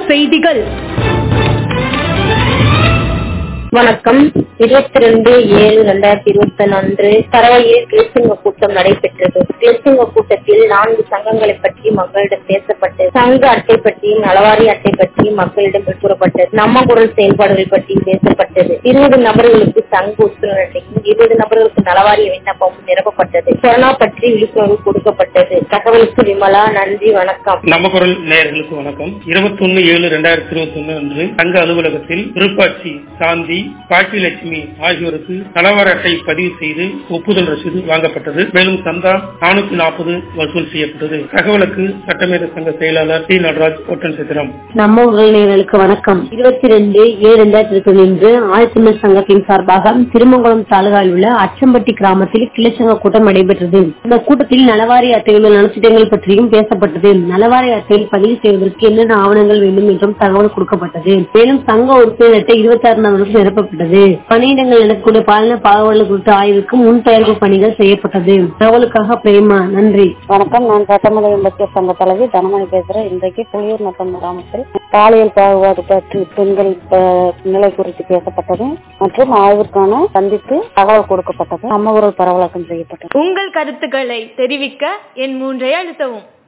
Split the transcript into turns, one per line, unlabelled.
செய்திகள்
வணக்கம் இருபத்தி ரெண்டு ஏழு ரெண்டாயிரத்தி இருபத்தி அன்று பறவையில் கிளிசுங்க கூட்டம் நடைபெற்றது கிளிசுங்க கூட்டத்தில் நான்கு சங்கங்களை பற்றி மக்களிடம் பேசப்பட்டது சங்க அட்டை பற்றியும் நலவாரி அட்டை பற்றியும் மக்களிடம் கூறப்பட்டது நம்ம குரல் செயல்பாடுகள் பற்றியும் பேசப்பட்டது இருபது நபர்களுக்கு சங்க உறுப்பினர் அட்டையும் இருபது நபர்களுக்கு நலவாரிய விண்ணப்பமும் நிரப்பப்பட்டது கொரோனா பற்றி விழிப்புணர்வு கொடுக்கப்பட்டது தகவலுக்கு விமலா நன்றி வணக்கம்
நம்ம குரல் நேயர்களுக்கு வணக்கம் இருபத்தி ஒன்னு ஏழு ரெண்டாயிரத்தி இருபத்தி ஒன்னு அன்று சங்க அலுவலகத்தில் விருப்பாட்சி சாந்தி பாக்கியலட்சுமி ஆகியோருக்கு நலவார அட்டை பதிவு செய்து ஒப்புதல் ரசீது வாங்கப்பட்டது மேலும் சந்தா நானூத்தி நாற்பது வசூல் செய்யப்பட்டது தகவலுக்கு சட்டமேத சங்க செயலாளர் டி நடராஜ் ஓட்டன் சித்திரம்
நம்ம உறவினர்களுக்கு வணக்கம் இருபத்தி ரெண்டு ஏழு ரெண்டாயிரத்தி இருபத்தி ஒன்று ஆழ்த்தமிழ் சங்கத்தின் சார்பாக திருமங்கலம் தாலுகாவில் உள்ள அச்சம்பட்டி கிராமத்தில் கிளைச்சங்க கூட்டம் நடைபெற்றது இந்த கூட்டத்தில் நலவாரி அட்டைகள் நலத்திட்டங்கள் பற்றியும் பேசப்பட்டது நலவாரி அட்டையில் பதிவு செய்வதற்கு என்னென்ன ஆவணங்கள் வேண்டும் என்றும் தகவல் கொடுக்கப்பட்டது மேலும் சங்க உறுப்பினர் அட்டை இருபத்தி ஆறு நபர்களுக்கு நிரப்பப்பட்டது பணியிடங்கள் நடக்கக்கூடிய பாலன பாகுபாடுகள் குறித்த ஆய்வுக்கு முன் தயாரிப்பு பணிகள் செய்யப்பட்டது தகவலுக்காக பிரேமா நன்றி
வணக்கம் நான் சட்டமன்ற இலக்கிய சங்க தலைவி தனமணி பேசுறேன் இன்றைக்கு புலியூர் நத்தம் கிராமத்தில் பாலியல் பாகுபாடு பற்றி பெண்கள் ப- நிலை குறித்து பேசப்பட்டது மற்றும் ஆய்விற்கான சந்தித்து தகவல் கொடுக்கப்பட்டது நம்ம ஒரு பரவலாக்கம் செய்யப்பட்டது
உங்கள் கருத்துக்களை தெரிவிக்க என் மூன்றை அழுத்தவும்